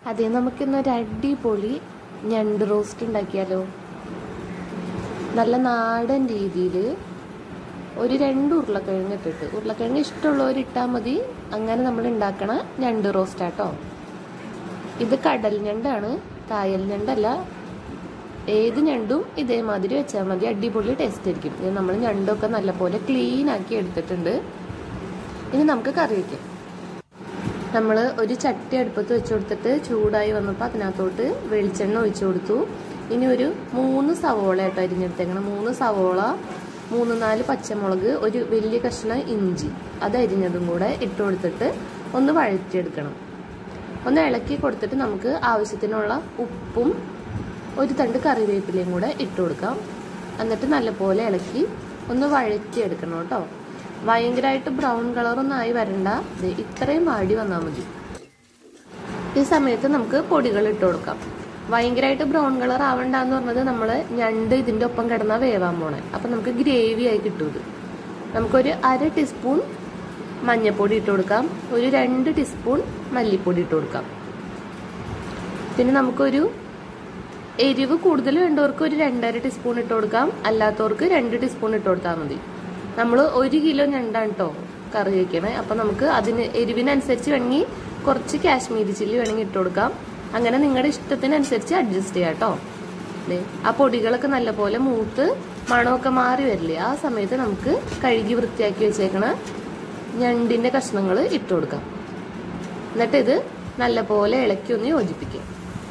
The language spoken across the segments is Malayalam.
അതെ നമുക്കിന്നൊരു അടിപൊളി ഞണ്ട് റോസ്റ്റ് ഉണ്ടാക്കിയാലോ നല്ല നാടൻ രീതിയിൽ ഒരു രണ്ട് ഉരുളക്കിഴങ്ങ് ഇട്ടിട്ട് ഉരുളക്കിഴങ്ങ് ഇഷ്ടമുള്ളവർ ഇട്ടാൽ മതി അങ്ങനെ നമ്മൾ ഉണ്ടാക്കണ ഞണ്ട് റോസ്റ്റ് ആട്ടോ ഇത് കടൽ ഞണ്ടാണ് കായൽ ഞണ്ടല്ല ഏത് ഞണ്ടും ഇതേമാതിരി വെച്ചാൽ മതി അടിപൊളി ടേസ്റ്റ് ആയിരിക്കും ഇത് നമ്മൾ ഞണ്ടൊക്കെ നല്ലപോലെ ക്ലീൻ ആക്കി എടുത്തിട്ടുണ്ട് ഇനി നമുക്ക് കറി വയ്ക്കാം നമ്മൾ ഒരു ചട്ടി അടുപ്പത്ത് വെച്ച് കൊടുത്തിട്ട് ചൂടായി വന്നപ്പോൾ അതിനകത്തോട്ട് വെളിച്ചെണ്ണ ഒഴിച്ചു കൊടുത്തു ഇനി ഒരു മൂന്ന് സവോള ആട്ടോ അരിഞ്ഞെടുത്തേക്കണം മൂന്ന് സവോള മൂന്ന് നാല് പച്ചമുളക് ഒരു വലിയ കഷ്ണം ഇഞ്ചി അത് അരിഞ്ഞതും കൂടെ ഇട്ട് കൊടുത്തിട്ട് ഒന്ന് വഴറ്റിയെടുക്കണം ഒന്ന് ഇളക്കി കൊടുത്തിട്ട് നമുക്ക് ആവശ്യത്തിനുള്ള ഉപ്പും ഒരു തണ്ട് കറിവേപ്പിലയും കൂടെ ഇട്ട് കൊടുക്കാം എന്നിട്ട് നല്ലപോലെ ഇളക്കി ഒന്ന് വഴറ്റിയെടുക്കണം കേട്ടോ ഭയങ്കരമായിട്ട് ബ്രൗൺ കളറൊന്നും ആയി വരണ്ട ഇത്രയും വാടി വന്നാൽ മതി ഈ സമയത്ത് നമുക്ക് പൊടികൾ ഇട്ട് കൊടുക്കാം ഭയങ്കരമായിട്ട് ബ്രൗൺ കളർ ആവണ്ടെന്ന് പറഞ്ഞത് നമ്മൾ ഞണ്ട് ഇതിൻ്റെ ഒപ്പം കിടന്നാൽ വേവാൻ പോണേ അപ്പം നമുക്ക് ഗ്രേവി ആയി കിട്ടും ഇത് നമുക്കൊരു അര ടീസ്പൂൺ മഞ്ഞൾപ്പൊടി ഇട്ട് കൊടുക്കാം ഒരു രണ്ട് ടീസ്പൂൺ മല്ലിപ്പൊടി ഇട്ട് കൊടുക്കാം പിന്നെ നമുക്കൊരു എരിവ് കൂടുതൽ വേണ്ടവർക്ക് ഒരു രണ്ടര ടീസ്പൂൺ ഇട്ട് കൊടുക്കാം അല്ലാത്തവർക്ക് രണ്ട് ടീസ്പൂൺ ഇട്ട് കൊടുത്താൽ മതി നമ്മൾ ഒരു കിലോ ഞണ്ടാണ് കേട്ടോ കറി വയ്ക്കണേ അപ്പം നമുക്ക് അതിന് എരിവിനനുസരിച്ച് വേണമെങ്കിൽ കുറച്ച് കാശ്മീരി ചില്ലി വേണമെങ്കിൽ ഇട്ട് കൊടുക്കാം അങ്ങനെ നിങ്ങളുടെ ഇഷ്ടത്തിനനുസരിച്ച് അഡ്ജസ്റ്റ് ചെയ്യാം കേട്ടോ ആ പൊടികളൊക്കെ നല്ലപോലെ മൂത്ത് മണമൊക്കെ മാറി വരില്ലേ ആ സമയത്ത് നമുക്ക് കഴുകി വൃത്തിയാക്കി വെച്ചേക്കണ ഞണ്ടിൻ്റെ കഷ്ണങ്ങൾ ഇട്ട് കൊടുക്കാം എന്നിട്ട് ഇത് നല്ലപോലെ ഇളക്കി ഒന്ന് യോജിപ്പിക്കുക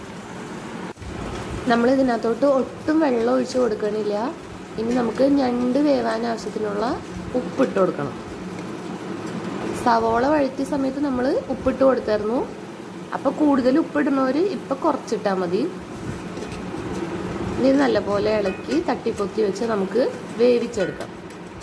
നമ്മൾ ഇതിനകത്തോട്ട് ഒട്ടും വെള്ളം ഒഴിച്ചു കൊടുക്കണില്ല ഇനി നമുക്ക് ഞണ്ട് വേവാൻ ആവശ്യത്തിനുള്ള ഉപ്പിട്ട് കൊടുക്കണം സവോള വഴറ്റിയ സമയത്ത് നമ്മൾ ഉപ്പിട്ട് കൊടുത്തായിരുന്നു അപ്പോൾ കൂടുതൽ ഉപ്പിടുന്നവർ ഇപ്പം കുറച്ചിട്ടാൽ മതി ഇനി നല്ലപോലെ ഇളക്കി തട്ടിപ്പൊത്തി വെച്ച് നമുക്ക് വേവിച്ചെടുക്കാം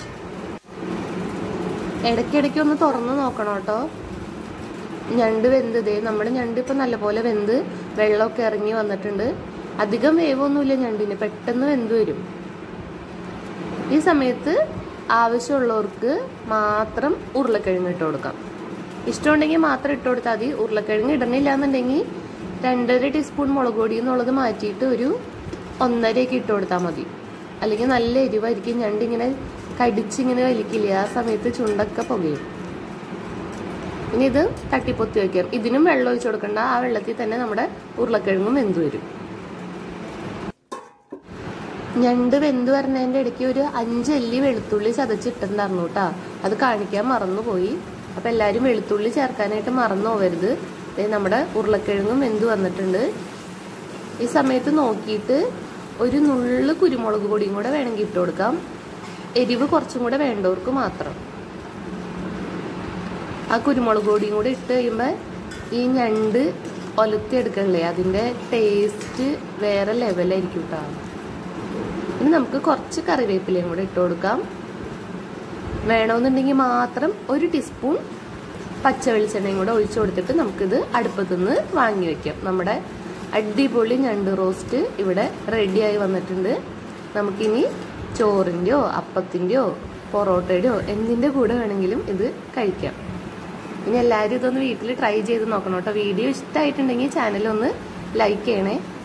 ഇടയ്ക്കിടയ്ക്ക് ഒന്ന് തുറന്ന് നോക്കണം കേട്ടോ ഞണ്ട് വെന്ത് ദേ നമ്മുടെ ഞണ്ട് ഇപ്പം നല്ലപോലെ വെന്ത് വെള്ളമൊക്കെ ഇറങ്ങി വന്നിട്ടുണ്ട് അധികം വേവൊന്നുമില്ല ഞണ്ടിന് പെട്ടെന്ന് വെന്ത് വരും ഈ സമയത്ത് ആവശ്യമുള്ളവർക്ക് മാത്രം ഉരുളക്കിഴങ്ങ് ഇട്ട് കൊടുക്കാം ഇഷ്ടമുണ്ടെങ്കിൽ മാത്രം ഇട്ട് കൊടുത്താൽ മതി ഉരുളക്കിഴങ്ങ് ഇടണില്ല എന്നുണ്ടെങ്കിൽ രണ്ടര ടീസ്പൂൺ മുളക് പൊടി എന്നുള്ളത് മാറ്റിയിട്ട് ഒരു ഒന്നരയൊക്കെ ഇട്ട് കൊടുത്താൽ മതി അല്ലെങ്കിൽ നല്ല എരിവായിരിക്കും ഞണ്ട് ഇങ്ങനെ കടിച്ചിങ്ങനെ വലിക്കില്ല ആ സമയത്ത് ചുണ്ടൊക്കെ പുകയും ഇനി ഇത് തട്ടിപ്പൊത്തി വയ്ക്കാം ഇതിനും വെള്ളം ഒഴിച്ചു കൊടുക്കണ്ട ആ വെള്ളത്തിൽ തന്നെ നമ്മുടെ ഉരുളക്കിഴങ്ങും വെന്ത് വരും ഞണ്ട് വെന്ത് വരുന്നതിൻ്റെ ഇടയ്ക്ക് ഒരു അഞ്ചല്ലി വെളുത്തുള്ളി ചതച്ചിട്ടുണ്ടായിരുന്നു കേട്ടോ അത് കാണിക്കാൻ മറന്നുപോയി അപ്പം എല്ലാവരും വെളുത്തുള്ളി ചേർക്കാനായിട്ട് മറന്നു പോകരുത് നമ്മുടെ ഉരുളക്കിഴങ്ങും വെന്ത് വന്നിട്ടുണ്ട് ഈ സമയത്ത് നോക്കിയിട്ട് ഒരു നുള്ളു കുരുമുളക് പൊടിയും കൂടെ വേണമെങ്കിൽ ഇട്ട് കൊടുക്കാം എരിവ് കുറച്ചും കൂടെ വേണ്ടവർക്ക് മാത്രം ആ കുരുമുളക് പൊടിയും കൂടെ ഇട്ട് കഴിയുമ്പോൾ ഈ ഞണ്ട് ഒലത്തിയെടുക്കണില്ലേ അതിൻ്റെ ടേസ്റ്റ് വേറെ ലെവലായിരിക്കും കേട്ടോ ഇനി നമുക്ക് കുറച്ച് കറിവേപ്പിലയും കൂടെ ഇട്ട് കൊടുക്കാം വേണമെന്നുണ്ടെങ്കിൽ മാത്രം ഒരു ടീസ്പൂൺ പച്ച വെളിച്ചെണ്ണയും കൂടെ ഒഴിച്ചു കൊടുത്തിട്ട് നമുക്കിത് അടുപ്പത്തു നിന്ന് വാങ്ങി വെക്കാം നമ്മുടെ അടിപൊളി ഞണ്ട് റോസ്റ്റ് ഇവിടെ റെഡിയായി വന്നിട്ടുണ്ട് നമുക്കിനി ചോറിൻ്റെയോ അപ്പത്തിൻ്റെയോ പൊറോട്ടയുടെയോ എന്തിൻ്റെ കൂടെ വേണമെങ്കിലും ഇത് കഴിക്കാം ഇനി എല്ലാവരും ഇതൊന്ന് വീട്ടിൽ ട്രൈ ചെയ്ത് നോക്കണം കേട്ടോ വീഡിയോ ഇഷ്ടമായിട്ടുണ്ടെങ്കിൽ ചാനൽ ഒന്ന് ലൈക്ക് ചെയ്യണേ